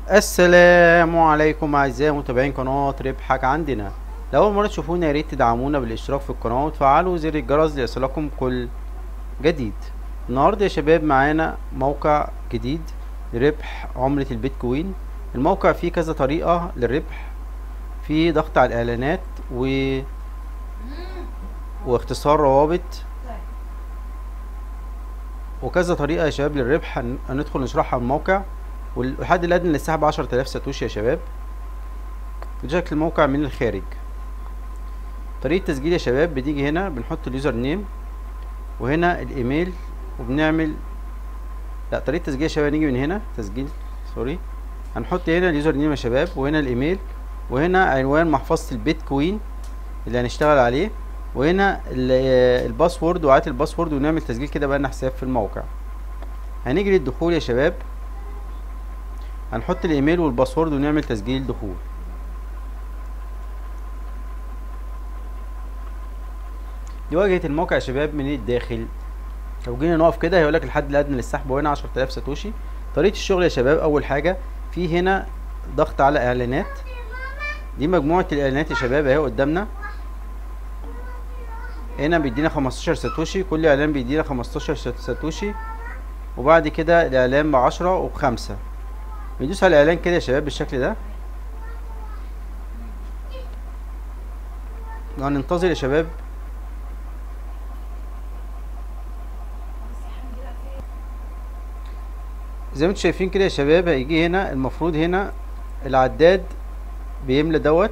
السلام عليكم اعزائي متابعين قناة ربحك عندنا لو اول مرة تشوفونا يا ريت تدعمونا بالاشتراك في القناة وتفعلوا زر الجرس ليصلكم كل جديد النهاردة يا شباب معانا موقع جديد لربح عملة البيتكوين الموقع فيه كذا طريقة للربح في ضغط على الاعلانات و واختصار روابط وكذا طريقة يا شباب للربح هن- هندخل نشرحها على الموقع والحد الأدنى للسحب عشرة آلاف ساتوشي يا شباب ده شكل الموقع من الخارج طريقة التسجيل يا شباب بنيجي هنا بنحط اليوزر نيم وهنا الإيميل وبنعمل لا طريقة التسجيل يا شباب نيجي من هنا تسجيل سوري هنحط هنا اليوزر نيم يا شباب وهنا الإيميل وهنا عنوان محفظة البيتكوين اللي هنشتغل عليه وهنا ال- الباسورد وعات الباسورد ونعمل تسجيل كده بقى لنا حساب في الموقع هنيجي للدخول يا شباب هنحط الايميل والباسورد ونعمل تسجيل دخول دي واجهة الموقع يا شباب من الداخل لو جينا نقف كده هيقولك الحد الادنى للسحب وهنا 10000 ساتوشي طريقة الشغل يا شباب اول حاجة في هنا ضغط على اعلانات دي مجموعة الاعلانات يا شباب اهي قدامنا هنا بيدينا 15 ساتوشي كل اعلان بيدينا 15 سات- ساتوشي وبعد كده الاعلان بعشرة وبخمسة بندوس على الاعلان كده يا شباب بالشكل ده وهننتظر يا شباب زي ما انتم شايفين كده يا شباب هيجي هنا المفروض هنا العداد بيملى دوت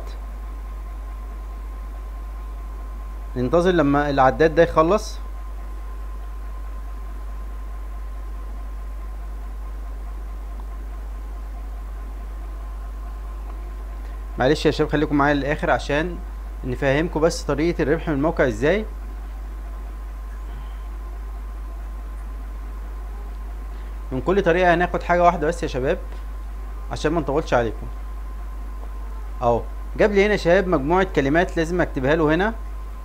ننتظر لما العداد ده يخلص معلش يا شباب خليكم معايا للاخر عشان نفهمكم بس طريقة الربح من الموقع ازاي من كل طريقة هناخد حاجة واحدة بس يا شباب عشان ما نطولش عليكم اهو جاب لي هنا يا شباب مجموعة كلمات لازم اكتبها له هنا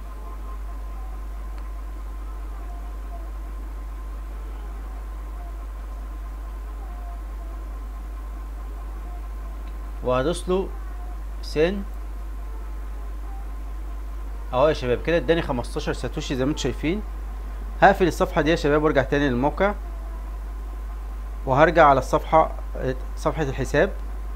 وهدوس له سن اهو يا شباب كده اداني 15 ساتوشي زي ما انتم شايفين هقفل الصفحة دي يا شباب وارجع تاني للموقع وهرجع على الصفحة صفحة الحساب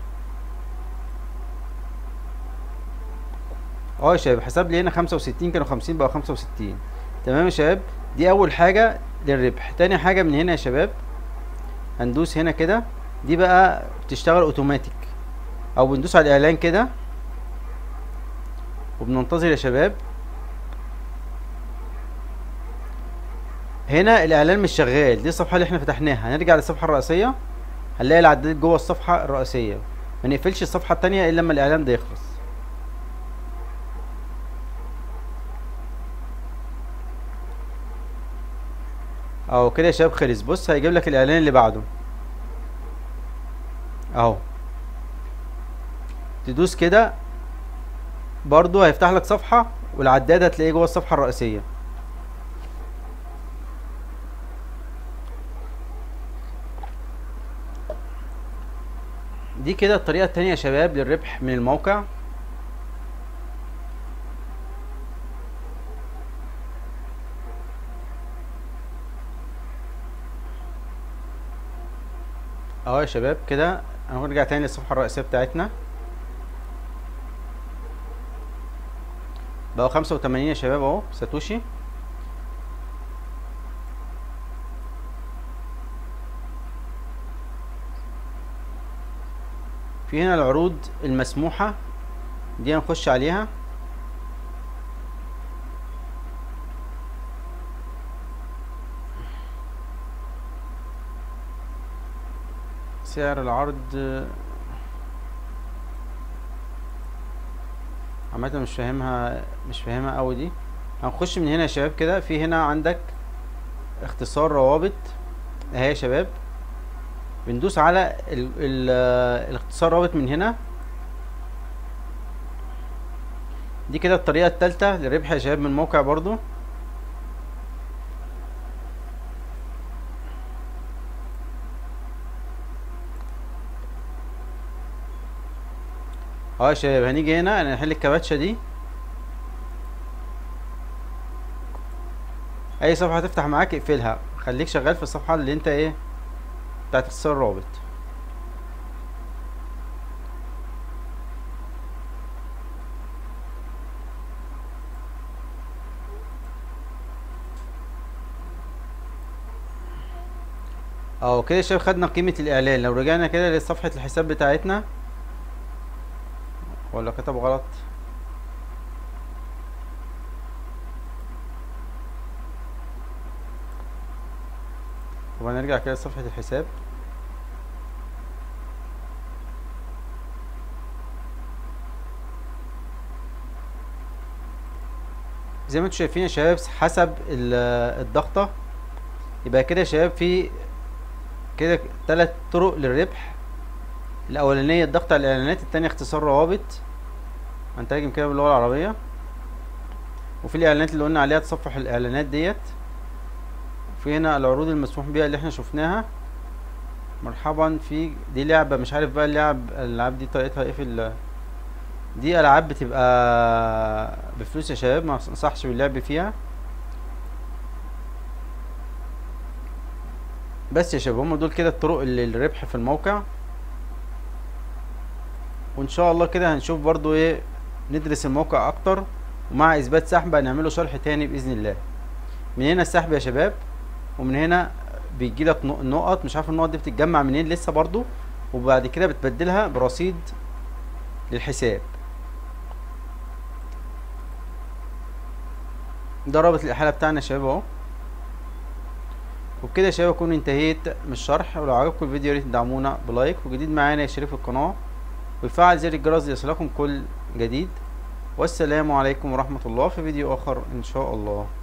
اه يا شباب حسب لي هنا خمسة وستين كانوا خمسين بقوا خمسة وستين تمام يا شباب دي أول حاجة للربح تاني حاجة من هنا يا شباب هندوس هنا كده دي بقى بتشتغل اوتوماتيك او بندوس على الاعلان كده وبننتظر يا شباب هنا الاعلان مش شغال دي الصفحه اللي احنا فتحناها هنرجع للصفحه الرئيسيه هنلاقي العداد جوه الصفحه الرئيسيه ما نقفلش الصفحه التانية الا لما الاعلان ده يخلص اهو كده يا شباب خلص بص هيجيب لك الاعلان اللي بعده اهو تدوس كده برضو هيفتح لك صفحة والعداد هتلاقيه جوه الصفحة الرئيسية دي كده الطريقة التانية يا شباب للربح من الموقع اهو يا شباب كده هنرجع تاني للصفحة الرئيسية بتاعتنا بقوا خمسة وتمانين يا شباب اهو ساتوشي في هنا العروض المسموحة دي هنخش عليها سعر العرض عامة مش فاهمها مش فاهمها اوي دي هنخش من هنا يا شباب كده في هنا عندك اختصار روابط اهي يا شباب بندوس على ال ال الاختصار رابط من هنا دي كده الطريقة التالتة للربح يا شباب من الموقع برضو اه يا شباب هنيجي هنا نحل الكباتشة دي اي صفحة تفتح معاك اقفلها خليك شغال في الصفحة اللي انت ايه بتاعت اختصار الرابط اهو كده يا شباب خدنا قيمة الاعلان لو رجعنا كده لصفحة الحساب بتاعتنا ولا كتب غلط طب هنرجع كده لصفحة الحساب زي ما انتم شايفين يا شباب حسب ال- الضغطة يبقى كده يا شباب في كده تلات طرق للربح الأولانية الضغط على الإعلانات التانية اختصار روابط هنترجم كده باللغة العربية وفي الإعلانات اللي قلنا عليها تصفح الإعلانات ديت وفي هنا العروض المسموح بيها اللي احنا شفناها مرحبا في دي لعبة مش عارف بقى اللعب الألعاب دي طريقتها ايه في ال دي ألعاب بتبقى بفلوس يا شباب ما انصحش باللعب فيها بس يا شباب هم دول كده الطرق اللي الربح في الموقع وان شاء الله كده هنشوف برضو ايه ندرس الموقع اكتر ومع اثبات سحب هنعمله شرح تاني باذن الله من هنا السحب يا شباب ومن هنا بيجي لك نقط مش عارف النقط دي بتتجمع منين لسه برضو وبعد كده بتبدلها برصيد للحساب ده رابط الاحاله بتاعنا يا شباب اهو وبكده يا شباب اكون انتهيت من الشرح ولو عجبكم الفيديو يا ريت تدعمونا بلايك وجديد معانا يشترك في القناه ويفعل زر الجرس ليصلكم كل جديد والسلام عليكم ورحمه الله في فيديو اخر ان شاء الله